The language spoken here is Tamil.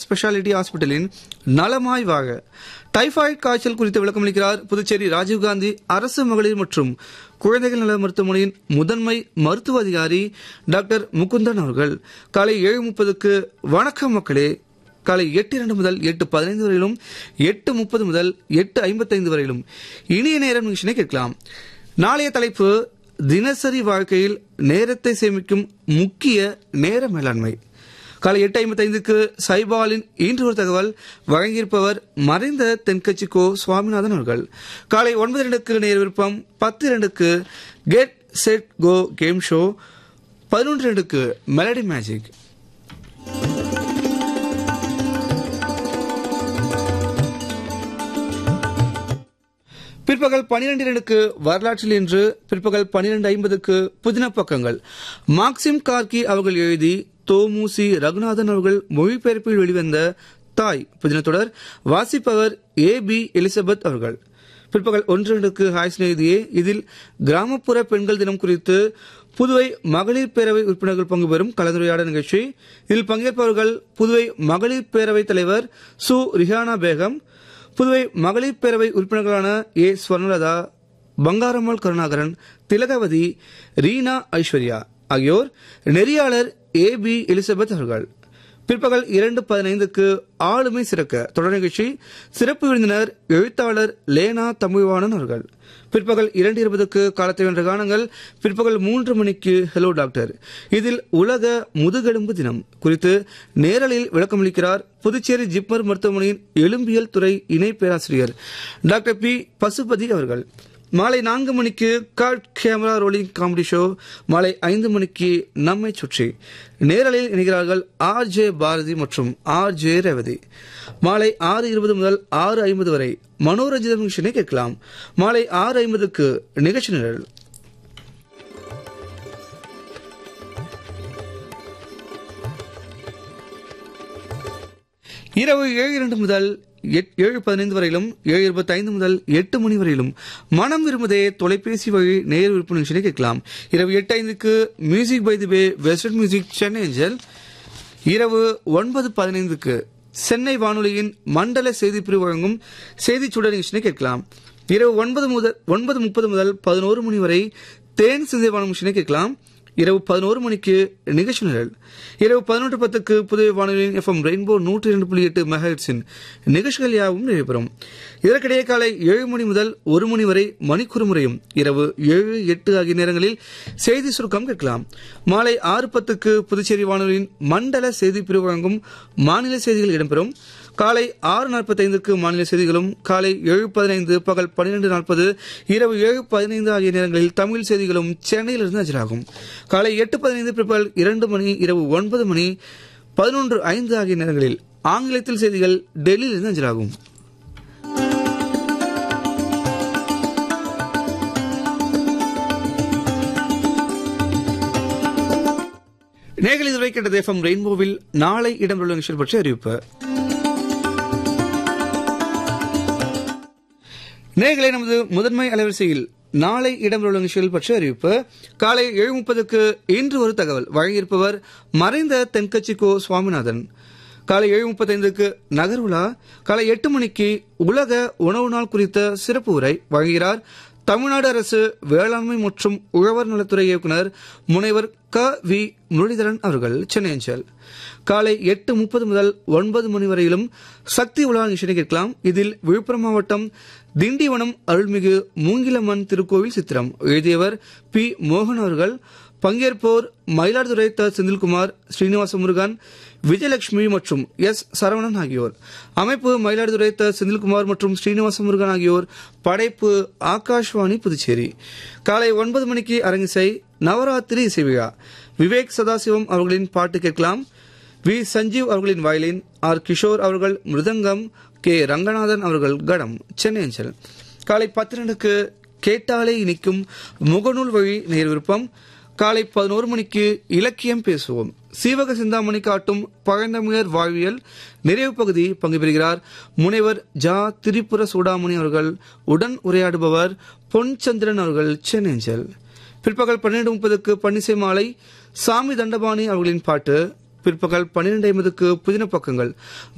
ஸ்பெஷாலிட்டி ஹாஸ்பிட்டலின் நலமாய் வாழ டைபாய்டு காய்ச்சல் குறித்து விளக்கமளிக்கிறார் புதுச்சேரி ராஜீவ்காந்தி அரசு மகளிர் மற்றும் குழந்தைகள் நல மருத்துவமனையின் முதன்மை மருத்துவ அதிகாரி டாக்டர் முகுந்தன் அவர்கள் காலை ஏழு முப்பதுக்கு வணக்கம் மக்களே காலை எட்டு இரண்டு முதல் எட்டு பதினைந்து வரையிலும் எட்டு முப்பது முதல் எட்டு ஐம்பத்தைந்து வரையிலும் இனிய நேரம் நிகழ்ச்சியை கேட்கலாம் நாளைய தலைப்பு தினசரி வாழ்க்கையில் நேரத்தை சேமிக்கும் முக்கிய நேர மேலாண்மை காலை எட்டு ஐம்பத்தைந்துக்கு சைபாலின் இன்று ஒரு தகவல் வழங்கியிருப்பவர் மறைந்த தென்கட்சி கோ சுவாமிநாதன் அவர்கள் காலை ஒன்பது இரண்டுக்கு நேர் விருப்பம் பத்து இரண்டுக்கு get set go game show பதினொன்று இரண்டுக்கு மெலடி மேஜிக் பிற்பகல் பனிரெண்டு இரண்டுக்கு வரலாற்றில் இன்று பிற்பகல் பனிரெண்டு ஐம்பதுக்கு புதின பக்கங்கள் மார்க்சிம் கார்கி அவர்கள் எழுதி தோமுசி ரகுநாதன் அவர்கள் மொழிபெயர்ப்பில் வெளிவந்த தாய் புதின தொடர் வாசிப்பவர் ஏ பி எலிசபெத் அவர்கள் பிற்பகல் ஒன்று இரண்டுக்கு ஹாய் சிநேகிதியே இதில் கிராமப்புற பெண்கள் தினம் குறித்து புதுவை மகளிர் பேரவை உறுப்பினர்கள் பங்கு பெறும் கலந்துரையாடல் நிகழ்ச்சி இதில் பங்கேற்பவர்கள் புதுவை மகளிர் பேரவைத் தலைவர் சு ரிஹானா பேகம் புதுவை மகளிர் பேரவை உறுப்பினர்களான ஏ ஸ்வர்ணலதா பங்காரம்மாள் கருணாகரன் திலகவதி ரீனா ஐஸ்வர்யா ஆகியோர் நெறியாளர் ஏ பி எலிசபெத் அவர்கள் பிற்பகல் இரண்டு பதினைந்துக்கு ஆளுமை சிறக்க தொடர் நிகழ்ச்சி சிறப்பு விருந்தினர் எழுத்தாளர் லேனா தமிழ்வாணன் அவர்கள் பிற்பகல் இரண்டு இருபதுக்கு காலத்தை வென்ற கானங்கள் பிற்பகல் மூன்று மணிக்கு ஹலோ டாக்டர் இதில் உலக முதுகெலும்பு தினம் குறித்து நேரலில் விளக்கமளிக்கிறார் புதுச்சேரி ஜிப்மர் மருத்துவமனையின் எலும்பியல் துறை இணை பேராசிரியர் டாக்டர் பி பசுபதி அவர்கள் மாலை நான்கு மணிக்கு card camera rolling comedy show மாலை ஐந்து மணிக்கு நம்மை சுற்றி நேரலில் இணைகிறார்கள் ஆர் ஜே பாரதி மற்றும் ஆர் ஜே ரேவதி மாலை ஆறு இருபது முதல் ஆறு ஐம்பது வரை மனோரஞ்சித நிகழ்ச்சியை கேட்கலாம் மாலை ஆறு ஐம்பதுக்கு நிகழ்ச்சி நிரல் இரவு ஏழு இரண்டு முதல் எட்- ஏழு பதினைந்து வரையிலும் ஏழு இருபத்தி ஐந்து முதல் எட்டு மணி வரையிலும் மனம் விரும்புதே தொலைபேசி வழி நேர் விருப்பு நிகழ்ச்சியை கேட்கலாம் இரவு எட்டு ஐந்துக்கு music by the bay western music Chennai angel இரவு ஒன்பது பதினைந்துக்கு சென்னை வானொலியின் மண்டல செய்தி பிரிவு வழங்கும் செய்தி சுடர் நிகழ்ச்சியை கேட்கலாம் இரவு ஒன்பது முதல் ஒன்பது முப்பது முதல் பதினோரு மணி வரை தேன் சிந்தை வானம் நிகழ்ச்சியை கேட்கலாம் இரவு பதினோரு மணிக்கு நிகழ்ச்சி நிரல் இரவு பதினொன்று பத்துக்கு புதுவை வானொலியின் எஃப்எம் ரெயின்போ நூற்றி இரண்டு புள்ளி எட்டு மெகாஹெட்ஸின் நிகழ்ச்சிகள் யாவும் நடைபெறும் இதற்கிடையே காலை ஏழு மணி முதல் ஒரு மணி வரை மணிக்குறு முறையும் இரவு ஏழு எட்டு ஆகிய நேரங்களில் செய்தி சுருக்கம் கேட்கலாம் மாலை ஆறு பத்துக்கு புதுச்சேரி வானொலியின் மண்டல செய்தி பிரிவு வழங்கும் மாநில செய்திகள் இடம்பெறும் காலை ஆறு நாற்பத்தைந்துக்கு மாநில செய்திகளும் காலை ஏழு பதினைந்து பகல் பன்னிரண்டு நாற்பது இரவு ஏழு பதினைந்து ஆகிய நேரங்களில் தமிழ் செய்திகளும் சென்னையிலிருந்து அஞ்சலாகும் காலை எட்டு பதினைந்து பிற்பகல் இரண்டு மணி இரவு ஒன்பது மணி பதினொன்று ஐந்து ஆகிய நேரங்களில் ஆங்கிலத்தில் செய்திகள் டெல்லியிலிருந்து அஞ்சலாகும் நேர்கள் இதுவரை கேட்டது எஃப்எம் ரெயின்போவில் நாளை இடம்பெறுள்ள நிகழ்ச்சிகள் பற்றி அறிவிப்பு நேர்களை நமது முதன்மை அலைவரிசையில் நாளை இடம்பெறுள்ள நிகழ்ச்சிகள் பற்றி அறிவிப்பு காலை ஏழு முப்பதுக்கு இன்று ஒரு தகவல் வழங்கியிருப்பவர் மறைந்த தென்கட்சி கோ சுவாமிநாதன் காலை ஏழு முப்பத்தைந்துக்கு நகர்வுலா காலை எட்டு மணிக்கு உலக உணவு நாள் குறித்த சிறப்பு உரை வழங்குகிறார் தமிழ்நாடு அரசு வேளாண்மை மற்றும் உழவர் நலத்துறை இயக்குனர் முனைவர் க வி முரளிதரன் அவர்கள் சென்னை அஞ்சல் காலை எட்டு முப்பது முதல் ஒன்பது மணி வரையிலும் சக்தி உலா நிகழ்ச்சியை கேட்கலாம் இதில் விழுப்புரம் மாவட்டம் திண்டிவனம் அருள்மிகு மூங்கிலம்மன் திருக்கோவில் சித்திரம் எழுதியவர் பி மோகன் அவர்கள் பங்கேற்போர் மயிலாடுதுறை த செந்தில்குமார் ஸ்ரீனிவாச முருகன் விஜயலட்சுமி மற்றும் எஸ் சரவணன் ஆகியோர் அமைப்பு மயிலாடுதுறை த செந்தில்குமார் மற்றும் ஸ்ரீனிவாச முருகன் ஆகியோர் படைப்பு ஆகாஷ்வாணி புதுச்சேரி காலை ஒன்பது மணிக்கு அரங்கிசை நவராத்திரி இசை விழா விவேக் சதாசிவம் அவர்களின் பாட்டு கேட்கலாம் வி சஞ்சீவ் அவர்களின் வயலின் ஆர் கிஷோர் அவர்கள் மிருதங்கம் கே ரங்கநாதன் அவர்கள் கடம் சென்னை அஞ்சல் காலை பத்திரண்டுக்கு கேட்டாலே இனிக்கும் முகநூல் வழி நேர் விருப்பம் காலை பதினோரு மணிக்கு இலக்கியம் பேசுவோம் சீவக சிந்தாமணி காட்டும் பழந்தமிழர் வாழ்வியல் நிறைவு பகுதி பங்கு பெறுகிறார் முனைவர் ஜா திரிபுர சூடாமணி அவர்கள் உடன் உரையாடுபவர் பொன்சந்திரன் அவர்கள் சென்னை அஞ்சல் பிற்பகல் பன்னிரண்டு முப்பதுக்கு பன்னிசை மாலை சாமி தண்டபாணி அவர்களின் பாட்டு பிற்பகல் பன்னிரண்டு ஐம்பதுக்கு புதின பக்கங்கள்